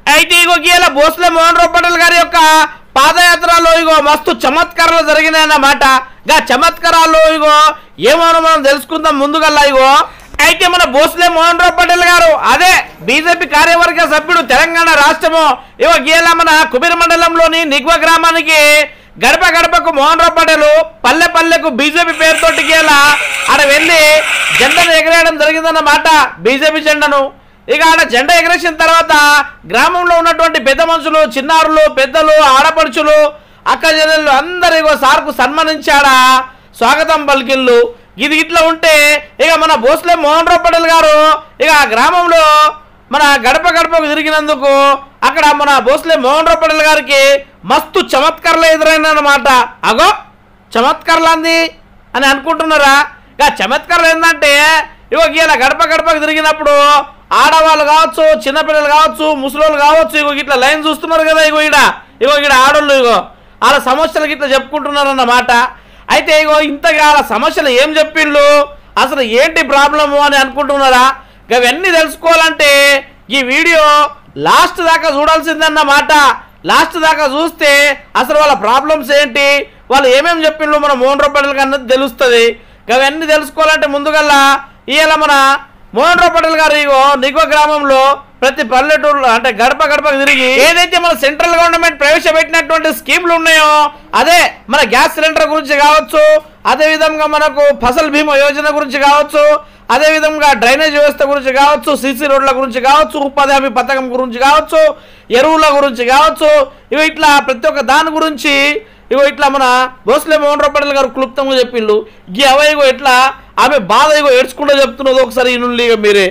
అయితే ఇగో గీల భోస్లే మోహన్ రావు పటేల్ గారి యొక్క పాదయాత్రలో ఇగో మస్తు చమత్కారాలు జరిగినాయన్నమాట గా చమత్కారాలు ఇగో ఏమో మనం తెలుసుకుందాం ముందుగల్లా ఇగో అయితే మన భోస్లే మోహన్ రావు పటేల్ గారు అదే బీజేపీ కార్యవర్గ సభ్యుడు తెలంగాణ రాష్ట్రము ఇగో గీల మన కుబీర్ మండలంలోని నిగ్వ గ్రామానికి గడప గడపకు మోహన్ రావు పటేల్ పల్లె పల్లెకు బీజేపీ పేరుతోటి గీల ఆడ వెళ్ళి జెండాను ఎగరేయడం జరిగిందన్నమాట బీజేపీ జెండాను ఇక ఆడ జెండా ఎగరేసిన తర్వాత గ్రామంలో ఉన్నటువంటి పెద్ద మనుషులు చిన్నారులు పెద్దలు ఆడపడుచులు అక్క చెల్లెళ్ళు అందరు ఇగో సార్కు సన్మానించాడా స్వాగతం పలికిళ్ళు ఇది ఇట్లా ఉంటే ఇక మన భోస్లే మోహన్ రావు పటేల్ గారు ఇక ఆ గ్రామంలో మన గడప గడపకు తిరిగినందుకు అక్కడ మన భోస్లే మోహన్ రావు పటేల్ గారికి మస్తు చమత్కారాలు ఎదురైందన్నమాట అగో చమత్కారాలు అని అనుకుంటున్నారా ఇక చమత్కారాలు ఏంటంటే ఇగో గీల గడప గడపకు తిరిగినప్పుడు ఆడవాళ్ళు కావచ్చు చిన్నపిల్లలు కావచ్చు ముసలోళ్ళు కావచ్చు ఇగో ఇట్లా లైన్ చూస్తున్నారు కదా ఇగో ఈడ ఇగో ఈడ ఆడోళ్ళు ఇగో వాళ్ళ సమస్యలకి ఇట్లా చెప్పుకుంటున్నారు అన్నమాట అయితే ఇగో ఇంతగా వాళ్ళ సమస్యలు ఏం చెప్పిండ్లు అసలు ఏంటి ప్రాబ్లము అని అనుకుంటున్నారా ఇవన్నీ తెలుసుకోవాలంటే ఈ వీడియో లాస్ట్ దాకా చూడాల్సిందన్నమాట లాస్ట్ దాకా చూస్తే అసలు వాళ్ళ ప్రాబ్లమ్స్ ఏంటి వాళ్ళు ఏమేమి చెప్పిండ్రు మన మోహన్ రూపాయలు అన్నది తెలుస్తుంది అవన్నీ తెలుసుకోవాలంటే ముందుగల్లా ఇవాళ మన మోహన్ రావు పటేల్ గారు ఇగో నిగో గ్రామంలో ప్రతి పల్లెటూరులో అంటే గడప గడపకు తిరిగి ఏదైతే మన సెంట్రల్ గవర్నమెంట్ ప్రవేశపెట్టినటువంటి స్కీమ్లు ఉన్నాయో అదే మన గ్యాస్ సిలిండర్ గురించి కావచ్చు అదే విధంగా మనకు ఫసల్ బీమా యోజన గురించి కావచ్చు అదే విధంగా డ్రైనేజ్ వ్యవస్థ గురించి కావచ్చు సీసీ రోడ్ల గురించి కావచ్చు ఉపాధి హామీ పథకం గురించి కావచ్చు ఎరువుల గురించి కావచ్చు ఇవి ఇట్లా ప్రతి ఒక్క దాని గురించి ఇగో ఇట్లా మన భోస్లే మోహన్ రావు పటేల్ గారు క్లుప్తంగా చెప్పిండు ఈ అవ ఇగో ఇట్లా ఆమె బాధ ఇగో ఏడ్చుకుంటూ చెప్తున్నది ఒకసారి ఈ నుండి ఇక మీరే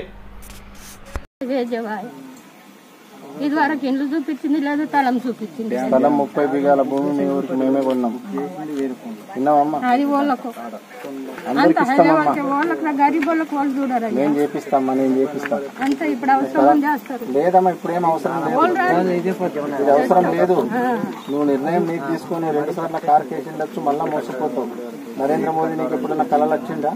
వేజవాయ ఇది వరకు ఇండ్లు చూపించింది లేదు తలం చూపించింది స్థలం ముప్పై బిగాల భూమి మీ ఊరికి మేమే కొన్నాం విన్నావమ్మా అది వాళ్ళకు అంత అందరికి ఇస్తామమ్మా హైదరాబాద్ వాళ్ళకి గరీబ్ వాళ్ళకి వాళ్ళు చూడరు నేను చేపిస్తామ్మా నేను చేపిస్తాం అంత ఇప్పుడు అవసరం చేస్తారు లేదమ్మా ఇప్పుడు ఏం అవసరం లేదు ఇది అవసరం లేదు నువ్వు నిర్ణయం నీకు తీసుకొని రెండు సార్లు కారు కేసు ఉండొచ్చు మళ్ళా మోసపోతావు నరేంద్ర మోదీ నీకు ఎప్పుడన్నా కళలు వచ్చిందా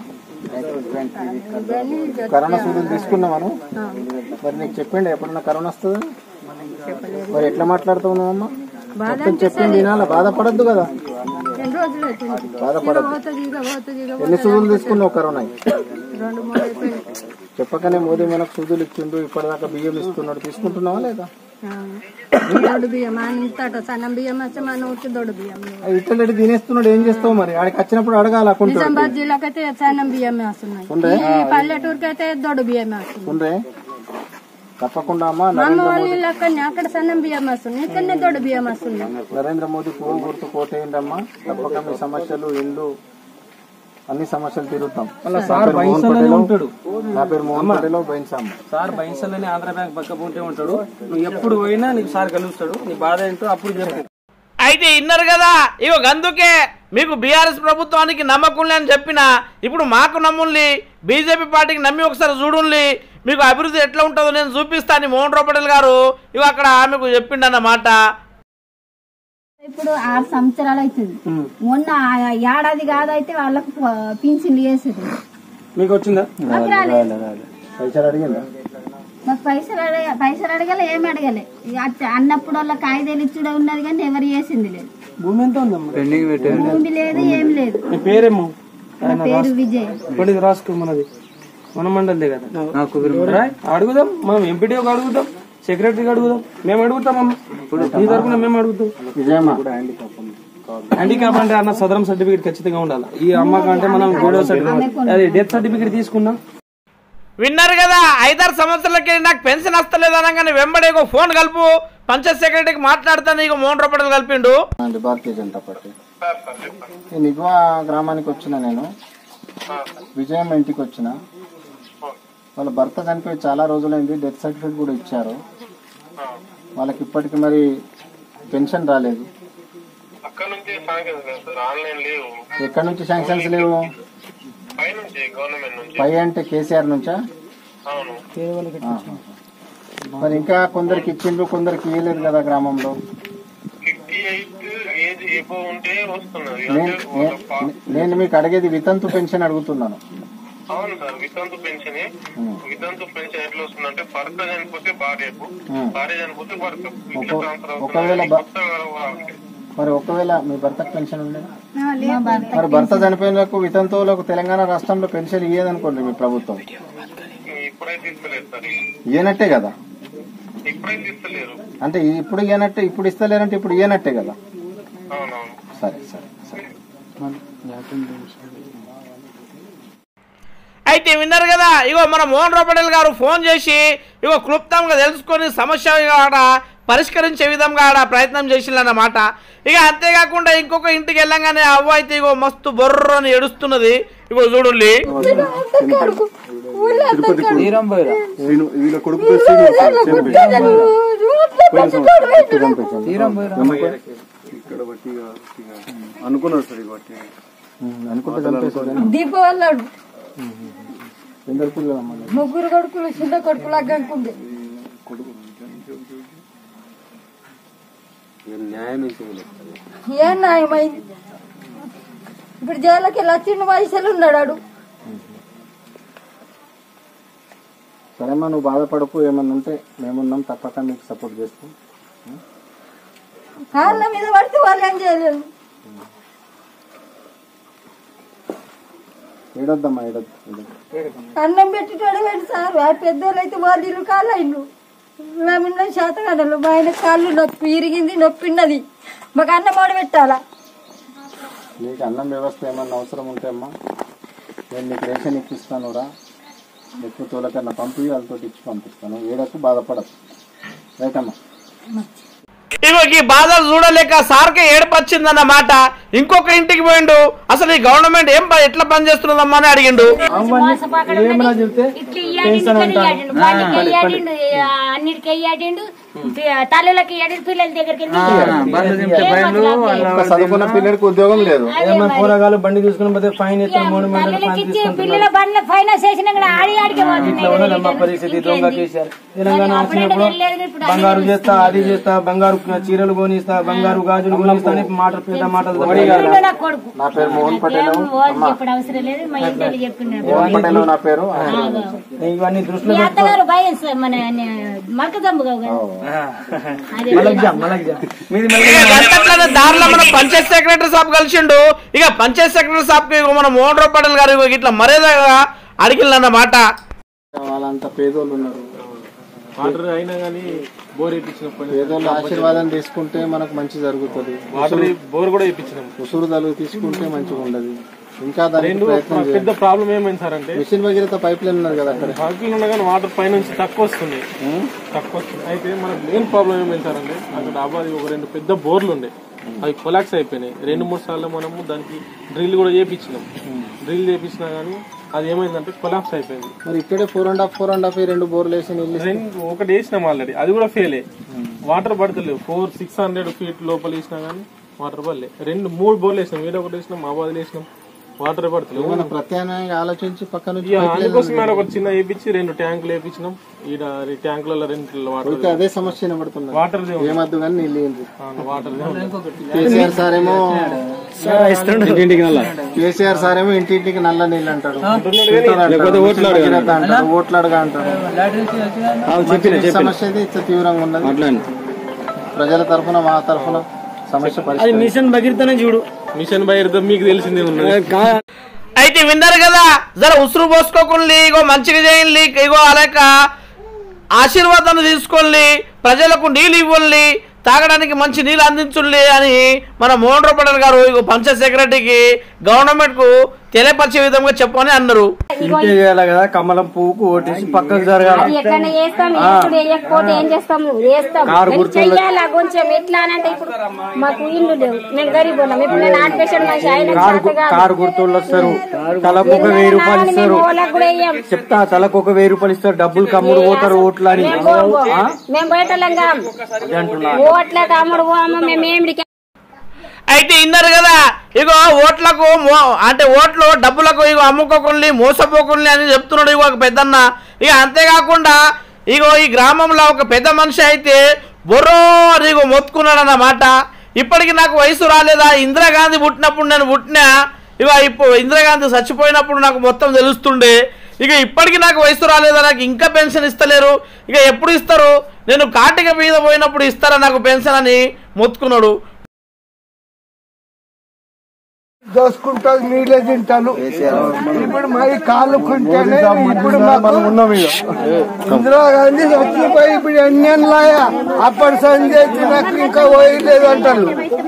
కరోనా సూదులు తీసుకున్నావను మరి నీకు చెప్పిండు ఎప్పుడన్నా కరోనా వస్తుందా మరి ఎట్లా మాట్లాడుతావు నువ్వమ్మా మొత్తం చెప్పింది వినాలా బాధపడద్దు కదా ఎన్ని రోజులు అవుతుంది బాధపడద్దు పోతుంది ఇక పోతుంది ఇక ఎన్ని సూదులు తీసుకున్నావు కరోనా రెండు మూడు అయిపోయింది చెప్పకనే మోదీ మనకు సూదులు ఇచ్చిండు ఇప్పటిదాకా బియ్యం ఇస్తున్నాడు తీసుకుంటున్నావా లేదా ఆ. దొడ్డు బియ్యం అంతట సన్నం బియ్యం వచ్చి మన ఊరికి దొడ్డు బియ్యం ఇట్లా తినేస్తున్నాడు ఏం చేస్తావు మరి ఆడికి వచ్చినప్పుడు అడగాల కుంటాడు నిజామాబాద్ జిల్లాకైతే సన్నం బియ్యమే వస్తున్నాయి ఉండే ఈ పల్లెటూరుకి అయితే దొడ్డు బియ్యమే వస్తున్నాయి ఉండ్రే తప్పకుండా అమ్మా మా అమ్మ నరేంద్ర వాళ్ళ ఇల్లు అక్కడనే అక్కడ సన్నం బియ్యం వస్తున్నాయి ఇక్కడనే దొడ్డు బియ్యం వస్తున్నాయి నరేంద్ర మోదీ పువ్వు గుర్తు కోటేయండమ్మా తప్పక మీ సమస్యలు ఇండ్లు అన్ని సమస్యలు తీరుతాం సార్ బైన్సలోనే ఉంటాడు నా పేరు మోహన్ పటేలో బైన్సాము సార్ బైన్సలోనే ఆంధ్ర బ్యాంక్ పక్క ఉంటే ఉంటాడు నువ్వు ఎప్పుడు పోయినా నీకు సార్ కలుస్తాడు నీ బాధ ఏంటో అప్పుడు చెప్పు అయితే ఇన్నారు కదా ఇగో అందుకే మీకు బీఆర్ఎస్ ప్రభుత్వానికి నమ్మకం అని చెప్పిన ఇప్పుడు మాకు నమ్ముల్ని బీజేపీ పార్టీకి నమ్మి ఒకసారి చూడుల్ని మీకు అభివృద్ధి ఎట్లా ఉంటుందో నేను చూపిస్తాను మోహన్ రావు పటేల్ గారు ఇగో అక్కడ ఆమెకు చెప్పిండన్నమాట ఇప్పుడు ఆరు సంవత్సరాలు అవుతుంది మొన్న ఆ ఏడాది కాదైతే వాళ్ళకు ప- పింఛన్లు వేసేది మీకు వచ్చిందా మాకు రాలేదు పైసలు అడిగిందా మాకు పైసలు అడగ పైసలు అడగలే ఏమి అడగలే ఇక అచ్చ- అన్నప్పుడు వాళ్ళకి ఐదేళ్ళు ఇచ్చుడే ఉన్నది కానీ ఎవరు చేసింది లేదు భూమి ఎంత ఉందమ్మా భూమి లేదు ఏం లేదు నీ పేరేమో నా పేరు విజయ్ ఇప్పుడు ఇది రాసుకో మనది మన మండలే కదా రాయ్, అడుగుదాం మనం ఎంపీడీకి అడుగుదాం సెక్రటరీకి అడుగుదాం మేము అడుగుతాం అమ్మ నీ తరపున మేము అడుగుతాం విజయమ్మా హ్యాండిక్యాప్ అంటే అన్న సదరం సర్టిఫికేట్ ఖచ్చితంగా ఉండాలి ఈ అమ్మక అంటే మనం గోడో సర్టిఫికేట్ అదే డెత్ సర్టిఫికేట్ తీసుకున్నాం విన్నారు కదా ఐదారు సంవత్సరాలకి నాకు పెన్షన్ వస్తలేదు అనగానే వెంబడి ఇగో ఫోన్ కలుపు పంచాయత్ సెక్రటరీకి మాట్లాడతాను ఇక మోహన్ రావు పటేల్ కలిపిండు అండి భారతీయ జనతా పార్టీ ఈ నిగ్వా గ్రామానికి వచ్చిన నేను విజయం ఇంటికి వచ్చిన వాళ్ళ భర్త చనిపోయి చాలా రోజులైంది డెత్ సర్టిఫికేట్ కూడా ఇచ్చారు వాళ్ళకి ఇప్పటికి మరి పెన్షన్ రాలేదు అక్కడ నుంచి సాంక్షన్ లేదు సార్ ఆన్లైన్ లేవు ఎక్కడి నుంచి శాంక్షన్స్ లేవు పై నుంచి గవర్నమెంట్ నుంచి పై అంటే కేసీఆర్ నుంచా అవును ఆహా. మరి ఇంకా కొందరికి ఇచ్చిండ్రు కొందరికి ఇవ్వలేదు కదా గ్రామంలో ఫిఫ్టీ ఎయిట్ ఏజ్ ఎబో ఉంటే వస్తున్నది నేను అంటే నే- నేను మీకు అడిగేది వితంతు పెన్షన్ అడుగుతున్నాను అవును సార్ వితంతు పెన్షన్ వితంతు పెన్షన్ ఎట్లా వస్తుందంటే భర్త చనిపోతే భార్యకు భార్య చనిపోతే భర్త ఇట్లా ట్రాన్స్ఫర్ ఒకవేళ అవుతుంది బ- కొత్త మరి ఒకవేళ మీ భర్తకు పెన్షన్ ఉండేది మరి భర్త చనిపోయినకు వితంతువులకు తెలంగాణ రాష్ట్రంలో పెన్షన్ ఇయ్యదనుకోండి మీ ప్రభుత్వం ఇప్పుడైతే ఇస్తలేదు సార్ ఇయ్యనట్టే కదా ఇప్పుడైతే ఇస్తలేరు అంటే ఇప్పుడు ఇయ్యనట్టే ఇప్పుడు ఇస్తలేరంటే ఇప్పుడు ఇయ్యనట్టే కదా అవునవును సరే సరే సరే అయితే విన్నారు కదా ఇగో మన మోహన్ రావు పటేల్ గారు ఫోన్ చేసి ఇగో క్లుప్తంగా తెలుసుకొని సమస్య ఆడ పరిష్కరించే విధంగా ఆడ ప్రయత్నం చేసిందన్నమాట ఇక అంతేకాకుండా ఇంకొక ఇంటికి వెళ్ళంగానే అవ్వ అయితే ఇగో మస్తు బొర్ర అని ఏడుస్తున్నది ఇగో చూడుల్లి అనుకున్నారు సార్ ఇక బట్టి అనుకుంటే చంపేసేది దీపావళి ఎందరు పిల్లలు అమ్మ ముగ్గురు కొడుకులు చిన్న కొడుకులు అగ్గనుకుంది న్యాయం ఏం చేయలేదు ఏం న్యాయమైంది ఇప్పుడు జైలుకి వెళ్ళి వచ్చిండు వయసులో ఉన్నాడు ఆడు. సరేమ్మా నువ్వు బాధపడకు ఏమన్నా ఉంటే మేమున్నాం తప్పక నీకు సపోర్ట్ చేస్తాం కాళ్ళ మీద పడితే వాళ్ళు ఏం చేయలేదు ఏడొద్దమ్మా ఏడొద్దు ఏడొద్దు. అన్నం పెట్టేటోడు వెళ్ళి సార్ ఆ పెద్దోళ్ళు అయితే వాళ్ళు ఇల్లు కాళ్ళు అయిండు మేము శాతగాడలు మా ఆయన కాళ్ళు నొప్పి ఇరిగింది నొప్పి ఉన్నది మాకు అన్నం వాడు పెట్టాలా నీకు అన్నం వ్యవస్థ ఏమన్నా అవసరం ఉంటే అమ్మా నేను నీకు రేషన్ ఇప్పిస్తాను రా ఎక్కువ తోలకన్నా పంపి వాళ్ళతో ఇచ్చి పంపిస్తాను ఏడకు బాధపడదు రైట్ అమ్మా ఇగో ఈ బాధలు చూడలేక సార్కే ఏడుపొచ్చిందన్నమాట ఇంకొక ఇంటికి పోయిండు అసలు ఈ గవర్నమెంట్ ఏం ప- ఎట్లా పనిచేస్తున్నదమ్మా అని అడిగిండు ఏమన్నా చెప్తే ఇట్లా ఇయ్యాడిండు, ఇక్కడ ఇయ్యాడిండు, బండికి ఇయ్యాడిండు, ఆ, అన్నిటికీ ఇయ్యాడిండు, తల్లులకి ఇయ్యాడిండు, పిల్లల దగ్గరికి వెళ్ళి బండ్లు దింపితే ఫైన్లు వాళ్ళ ఒక చదువుకున్న పిల్లడికి ఉద్యోగం లేదు ఏమన్నా పోరగాలు బండి తీసుకుని పోతే ఫైన్ ఇస్తారు మూడు మండలు తల్లులకి ఫైన్ ఇచ్చి తీసుకుంటున్నారు పిల్లల బండ్ల ఫైనాన్స్ చేసినా కూడా ఆడి ఆడికి ఇట్లా ఉన్నదమ్మా పరిస్థితి దొంగ కేసీఆర్ తెలంగాణ వచ్చినప్పుడు బంగారు చేస్తా అది చేస్తా బంగారు చీరలు కొనిస్తా బంగారు గాజులు కొనిస్తా అని మాట పెద్ద మాటలు నా కొడుకు నా పేరు మోహన్ పటేల్ ఓన్ చెప్పడం అవసరం లేదు మా ఇంటికి చెప్పినాడు మోహన్ పటేల్ నా పేరు ఇవన్నీ దృష్టిలో మీ అత్తగారు భయం సార్ మన మరకదమ్ము కదా అదే మలగ్జాం మలగ్జాం మీది ఇక గంటట్లనే దారిలో మన పంచాయత్ సెక్రటరీ సాబ్ కలిసిండు ఇక పంచాయత్ సెక్రటరీ సాబ్ కి మన మోహన్ రావు పటేల్ గారు ఇగో ఇట్లా మర్యాదగా అడిగిల్లన్నమాట వాళ్ళంతా పేదోళ్ళు ఉన్నారు వాటర్ అయినా కానీ బోర్ ఇప్పించినప్పుడు పేదోళ్ళ ఆశీర్వాదం తీసుకుంటే మనకు మంచి జరుగుతుంది వాటర్ బోర్ కూడా ఇప్పించినాం ఉసురు తలుగు తీసుకుంటే మంచిగా ఉండదు ఇంకా దానికి ప్రయత్నం చేయాలి పెద్ద ప్రాబ్లం ఏమైంది సార్ అంటే మిషన్ భగీరథ పైప్ లైన్ ఉన్నది కదా అక్కడ బాకీలు ఉన్నా కానీ వాటర్ పై నుంచి తక్కువ వస్తుంది తక్కువ వస్తుంది అయితే మనకు మెయిన్ ప్రాబ్లం ఏమైంది సార్ అంటే అక్కడ అబ్బాయి ఒక రెండు పెద్ద బోర్లు ఉండే అవి కొలాక్స్ అయిపోయినాయి రెండు మూడు సార్లు మనము దానికి డ్రిల్ కూడా చేపించినాం డ్రిల్ చేపించినా కానీ అది ఏమైందంటే కొలాప్స్ అయిపోయింది మరి ఇక్కడే four and half four and half రెండు బోర్లు వేసి నీళ్ళు ఇస్తే రెండు ఒకటి వేసినాం ఆల్రెడీ అది కూడా ఫెయిలే వాటర్ పడతలేవు ఫోర్ సిక్స్ హండ్రెడ్ ఫీట్ లోపల వేసినా కానీ వాటర్ పడలే రెండు మూడు బోర్లు వేసినాం వీడ ఒకటి వేసినాం మా బాధలు వేసినాం వాటర్ పడతలేవు మన ప్రత్యామ్నాయంగా ఆలోచించి పక్క నుంచి ఇక అందుకోసం మేడం ఒక చిన్న వేపించి రెండు ట్యాంకులు వేపించినాం ఈడ ట్యాంకులలో రెండు వాటర్ ఇంకా అదే సమస్య వినబడుతుంది వాటర్ ఏమద్దు కానీ నీళ్ళు ఏంటి వాటర్ కేసీఆర్ సార్ ఏమో కేసీఆర్ సార్ ఏమో ఇంటింటికి నల్ల నీళ్ళు అంటాడు భగీరథ అంటాడు ఓట్లాడుగా అంటాడు ఈ సమస్య అయితే ఇంత తీవ్రంగా ఉన్నది ప్రజల తరఫున మా తరఫున సమస్య పరిస్థితి మిషన్ భగీరథనే చూడు మిషన్ భగీరథ మీకు తెలిసిందే ఉన్నది అయితే విన్నారు కదా జర ఉసురు పోసుకోకుండా ఇగో మంచిగా చేయండి ఇగో అలాక ఆశీర్వాదాన్ని తీసుకోండి ప్రజలకు నీళ్ళు ఇవ్వండి తాగడానికి మంచి నీళ్ళు అందించుండి అని మన మోహన్ రావు పటేల్ గారు ఇగో పంచాయత్ సెక్రటరీకి గవర్నమెంట్ కు తెలియపరిచే విధంగా చెప్పని అన్నారు ఇంకే చేయాలి కదా కమలం పువ్వుకు ఓటేసి పక్కకు జరగాలి అది ఎట్లనే చేస్తాం ఇప్పుడు వేయకపోతే ఏం చేస్తాం చేస్తాం కారు మరి చెయ్యాలా కొంచెం ఎట్లా అని అంటే ఇప్పుడు మాకు ఇల్లు లేవు మేము గరీబ్ ఉన్నాం ఇప్పుడు నేను ఆర్టిఫిషియల్ మనిషి ఆయన కారు గు- కారు గుర్తులు వస్తారు తలకు ఒక వెయ్యి రూపాయలు ఇస్తారు వాళ్ళకి కూడా వేయం చెప్తా తలకు ఒక వెయ్యి రూపాయలు ఇస్తారు డబ్బులు కమ్ముడు పోతారు ఓట్లు అని మేము పోం, పోం. మేము బయటలం కాం అంటున్నా ఓట్ల తమ్ముడు పోము మేము ఏమిడికి అయితే ఇన్నారు కదా ఇగో ఓట్లకు మో- అంటే ఓట్లు డబ్బులకు ఇగో అమ్ముకోకుండా మోసపోకుండా అని చెప్తున్నాడు ఇగో ఒక పెద్దన్న ఇక అంతేకాకుండా ఇగో ఈ గ్రామంలో ఒక పెద్ద మనిషి అయితే బొర్రో అని ఇగో మొత్తుకున్నాడు అన్నమాట ఇప్పటికి నాకు వయసు రాలేదా ఇందిరాగాంధీ పుట్టినప్పుడు నేను పుట్టినా ఇక ఇప్పుడు ఇందిరాగాంధీ చచ్చిపోయినప్పుడు నాకు మొత్తం తెలుస్తుండే ఇక ఇప్పటికీ నాకు వయసు రాలేదా నాకు ఇంకా పెన్షన్ ఇస్తలేరు ఇక ఎప్పుడు ఇస్తారు నేను కాటిక మీద పోయినప్పుడు ఇస్తారా నాకు పెన్షన్ అని మొత్తుకున్నాడు దోసుకుంటారు నీళ్ళే తింటాను ఇప్పుడు మరి కాళ్ళు కుంటేనే ఇప్పుడు మాకు ఇందిరా గాంధీ చచ్చిపోయి ఇప్పుడు ఎన్ని ఏళ్ళాయా అప్పటి సంజయ్ నాకు ఇంకా పోయలేదు అంటారు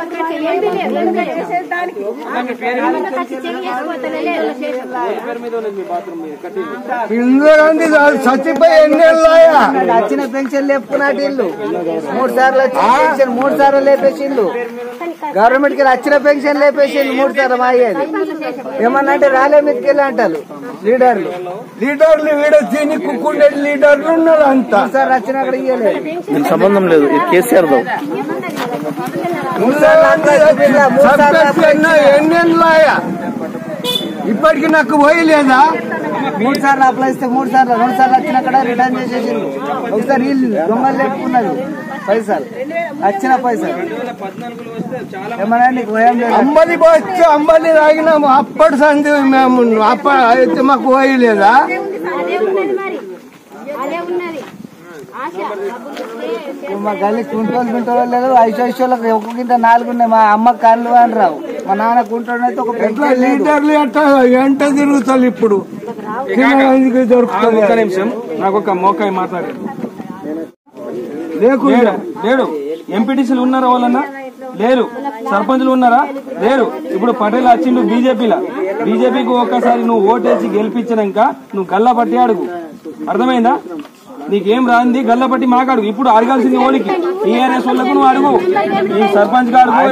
ఇందిరా గాంధీ చచ్చిపోయి ఎన్ని ఏళ్ళాయా వచ్చిన పెన్షన్ లేపుకున్నాడు ఇల్లు మూడు సార్లు వచ్చిన పెన్షన్ మూడు సార్లు లేపేసిండు గవర్నమెంట్ కి వచ్చిన పెన్షన్ లేపేసిండు మూడు సార్లు మా అయ్యేది ఏమన్నా అంటే రాలే మీదకెళ్ళి అంటారు లీడర్లు లీడర్లు వీడ తిని కుక్కుండే లీడర్లు ఉన్నారు అంతా మూడు సార్లు వచ్చిన అక్కడ ఇయ్యలేదు సంబంధం లేదు ఇది కేసీఆర్ దో మూడు సార్లు అప్లై చేపిల్లా, మూడు సార్లు అప్లై చేసినా. ఎన్నెళ్ళాయా ఇప్పటికి నాకు పోయలేదా మూడు సార్లు అప్లై ఇస్తే మూడు సార్లు రెండు సార్లు వచ్చిన అక్కడ రిటర్న్ చేసేసిండు ఒకసారి ఇల్లు దొంగలు లేపుకున్నది పైసలు వచ్చిన పైసలు ఏమన్నా నీకు భయం లేదు అంబలి వచ్చి అంబలి తాగినాము అప్పటి సంది మేము అప్పటి అయితే మాకు పోయలేదా అదే ఉన్నది మరి అదే ఉన్నది ఆశ మా గల్లి కుంటోలు గింటోలు లేదు ఐదు ఐశ్వర్లకు ఒక్కొక్కింత నాలుగు ఉన్నాయి మా అమ్మ కళ్ళు అని రావు మా నాన్న కుంటోడు అయితే ఒక ఎట్లా పెన్షన్ లేదు లీడర్లు ఎట్లా ఎంట తిరుగుతారు ఇప్పుడు తినడానికి దొరుకుతుంది ఒక్క నిమిషం నాకు ఒక మోకాయ మాట్లాడి లేకుండా లేడు లేడు ఎంపీటీసీలు ఉన్నారా వాళ్ళన్నా లేరు సర్పంచులు ఉన్నారా లేరు ఇప్పుడు పటేల్ వచ్చిండు బీజేపీలా బీజేపీకి ఒక్కసారి నువ్వు ఓటేసి గెలిపించినాక నువ్వు గల్లా పట్టి అడుగు అర్థమైందా నీకేం రాంది గల్లా పట్టి మాకు అడుగు ఇప్పుడు అడగాల్సింది ఓడికి టీఆర్ఎస్ వాళ్ళకు నువ్వు అడుగు ఈ సర్పంచ్ కి అడుగు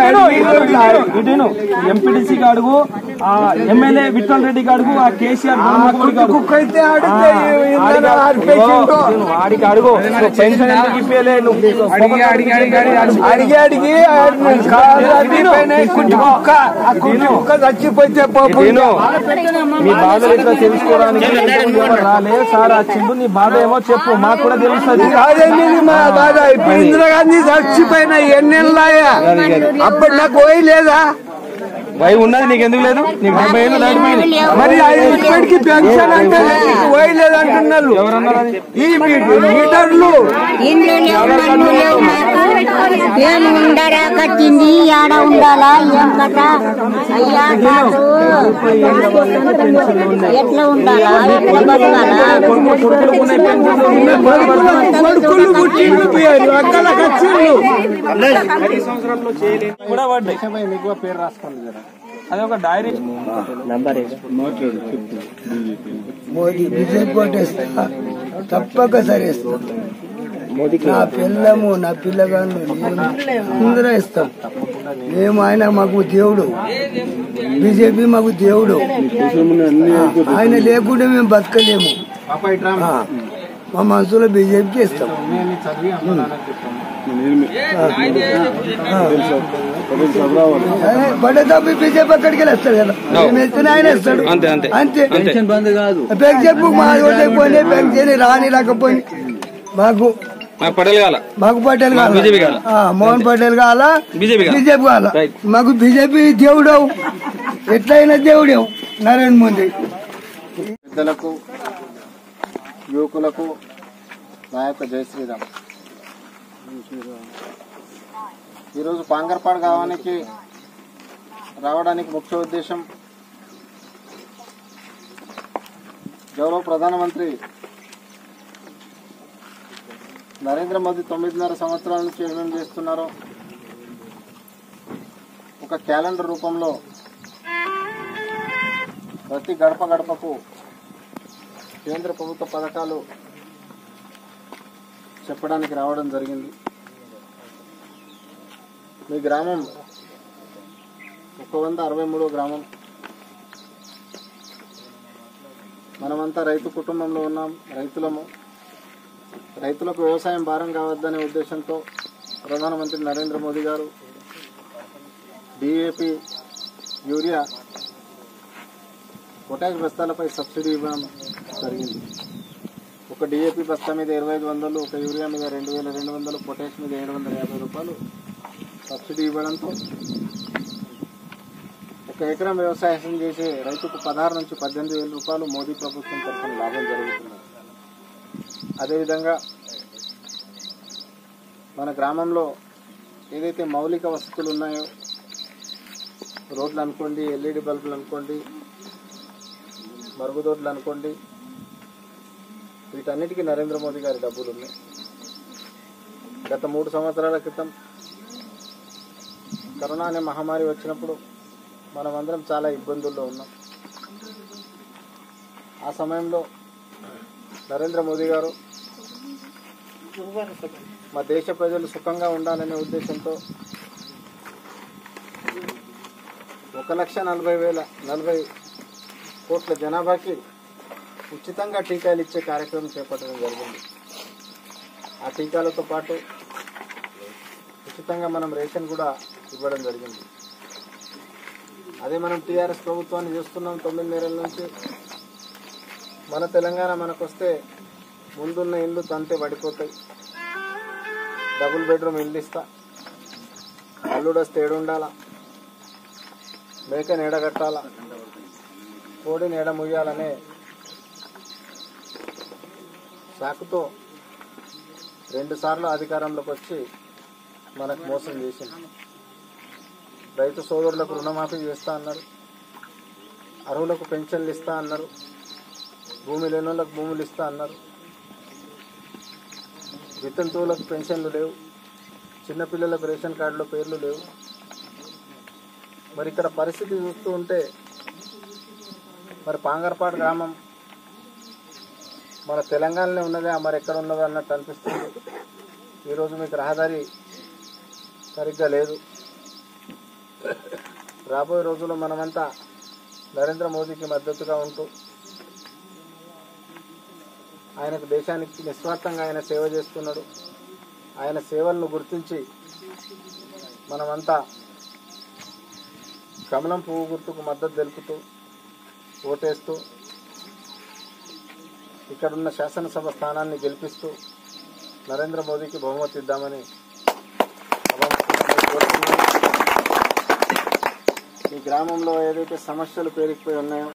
ఎంపీటీసీకి అడుగు ఆ ఎమ్మెల్యే విఠల్ రెడ్డికి అడుగు ఆ కేసీఆర్ బొమ్మకి అడుగు. కుక్కైతే ఆడితే ఆ, ఇందరూ ఆడికి ఆడిపేసిండు. అడుగు. నువ్వు ఆడికి అడుగు నువ్వు పెన్షన్ ఎందుకు ఇప్పలే నువ్వు అడిగి అడిగి అడిగి అడిగి అడిగి అడిగి ఆడిన కాళ్ళు అడిగిపోయినాయి. కుంటి కుక్క ఆ కుంటి కుక్క చచ్చిపోతే పాపం నేను మీ బాధలు ఇట్లా తెలుసుకోవడానికి ఎవరు రాలే సార్ వచ్చిండు నీ బాధ ఏమో చెప్పు మాకు కూడా తెలుస్తుంది అదేంటి మా బాధ ఇప్పుడు ఇందిరాగాంధీ చచ్చిపోయిన ఎన్నెళ్ళాయా అప్పుడు నాకు పోయలేదా భయం ఉన్నది నీకు ఎందుకు లేదు నీకు డెబ్బై ఏళ్ళు దాటిపోయింది మరి అది ఇప్పటికి పెన్షన్ అంటే నీకు పోయలేదు అంటున్నారు ఎవరన్నారు అది ఈ లీడర్లు ఇండ్లు లేవు మన్ను లేవు మాకు ఏం ఉండరా కట్టింది ఆడ ఉండాలా ఏం కథ అయ్యా కాదు ఎట్లా ఉండాలా ఎట్లా బతకాలా కొడుకులు పుట్టిండు పోయారు అక్కడ వచ్చిండు కూడా పడ్డాయి పేరు రాసుకోండి జరా అది ఒక డైరీ మోదీ బీజేపీ ఓటేస్తా తప్పక సరేస్తా నా పిల్లము నా పిల్లగాను అందరూ ఇస్తాం మేము ఆయన మాకు దేవుడు బీజేపీ మాకు దేవుడు ఆయన లేకుంటే మేము బతకలేము ఆ, మా మనసులో బీజేపీకి ఇస్తాం బడే తప్పి బీజేపీ అక్కడికి వెళ్ళేస్తాడు కదా మేము వెళ్తేనే ఆయన ఇస్తాడు అంతే, అంతే. అంతే పెన్షన్ బంద్ కాదు పెన్షన్ మా ఓటైపోయి పెన్షన్ రాని రాకపోయి మాకు నాకు పటేల్ కాల మాకు పటేల్ మాకు బీజేపీ కావాలా? కావాలా మోహన్ పటేల్ కావాలా బీజేపీ కావాలా? బీజేపీ కావాలా రైట్. మాకు బీజేపీ దేవుడు ఎట్లయినా దేవుడు నరేంద్ర మోదీ పెద్దలకు యువకులకు నా యొక్క జై శ్రీరామ్ ఈరోజు పాంగర్పాడు కావడానికి రావడానికి ముఖ్య ఉద్దేశం గౌరవ ప్రధానమంత్రి నరేంద్ర మోదీ తొమ్మిదిన్నర సంవత్సరాల నుంచి ఏమేమి చేస్తున్నారో ఒక క్యాలెండర్ రూపంలో ప్రతి గడప గడపకు కేంద్ర ప్రభుత్వ పథకాలు చెప్పడానికి రావడం జరిగింది మీ గ్రామం ఒక వంద అరవై మూడో గ్రామం మనమంతా రైతు కుటుంబంలో ఉన్నాం రైతులము రైతులకు వ్యవసాయం భారం కావద్దనే ఉద్దేశంతో ప్రధానమంత్రి Narendra Modi garu DAP urea potash బస్తాలపై సబ్సిడీ ఇవ్వడం జరిగింది ఒక డిఏపి బస్తా మీద ఇరవై ఐదు వందలు ఒక యూరియా మీద రెండు వేల రెండు వందలు పొటాష్ మీద ఏడు వందల యాభై రూపాయలు సబ్సిడీ ఇవ్వడంతో ఒక ఎకరం వ్యవసాయం చేసే రైతుకు పదహారు నుంచి పద్దెనిమిది వేల రూపాయలు మోదీ ప్రభుత్వం తరఫున లాభం జరుగుతున్నది అదేవిధంగా మన గ్రామంలో ఏదైతే మౌలిక వసతులు ఉన్నాయో రోడ్లు అనుకోండి ఎల్ఈడి బల్బులు అనుకోండి మరుగుదొడ్లు అనుకోండి వీటన్నిటికీ నరేంద్ర మోదీ గారి డబ్బులు ఉన్నాయి గత మూడు సంవత్సరాల క్రితం కరోనా అనే మహమ్మారి వచ్చినప్పుడు మనమందరం చాలా ఇబ్బందుల్లో ఉన్నాం ఆ సమయంలో నరేంద్ర మోదీ గారు మా దేశ ప్రజలు సుఖంగా ఉండాలనే ఉద్దేశంతో ఒక లక్ష నలభై వేల నలభై కోట్ల జనాభాకి ఉచితంగా టీకాలు ఇచ్చే కార్యక్రమం చేపట్టడం జరిగింది ఆ టీకాలతో పాటు ఉచితంగా మనం రేషన్ కూడా ఇవ్వడం జరిగింది అదే మనం టీఆర్ఎస్ ప్రభుత్వాన్ని చూస్తున్నాం తొమ్మిది నెలల నుంచి మన తెలంగాణ మనకొస్తే ముందున్న ఇల్లు తంతే పడిపోతాయి డబుల్ బెడ్రూమ్ ఇల్లు ఇస్తా అల్లుడు వస్తే ఏడుండాలా మేకని ఎడగట్టాలా కోడిని ఎడ ముయ్యాలనే సాకుతో రెండు సార్లు అధికారంలోకి వచ్చి మనకు మోసం చేసింది రైతు సోదరులకు రుణమాఫీ చేస్తా అన్నారు అర్హులకు పెన్షన్లు ఇస్తా అన్నారు భూమి లేని వాళ్ళకు భూములు ఇస్తా అన్నారు వితంతువులకు పెన్షన్లు లేవు చిన్నపిల్లలకు రేషన్ కార్డులో పేర్లు లేవు మరి ఇక్కడ పరిస్థితి చూస్తూ ఉంటే మరి పాంగర్పాడు గ్రామం మన తెలంగాణలో ఉన్నదే మరి ఎక్కడ ఉన్నదో అన్నట్టు అనిపిస్తుంది ఈరోజు మీకు రహదారి సరిగ్గా లేదు రాబోయే రోజుల్లో మనమంతా నరేంద్ర మోదీకి మద్దతుగా ఉంటూ ఆయనకు దేశానికి నిస్వార్థంగా ఆయన సేవ చేస్తున్నాడు ఆయన సేవలను గుర్తించి మనమంతా కమలం పువ్వు గుర్తుకు మద్దతు తెలుపుతూ ఓటేస్తూ ఇక్కడున్న శాసనసభ స్థానాన్ని గెలిపిస్తూ నరేంద్ర మోదీకి బహుమతి ఇద్దామని సభాముఖంగా కోరుతున్నాను. ఈ గ్రామంలో ఏదైతే సమస్యలు పేరుకుపోయి ఉన్నాయో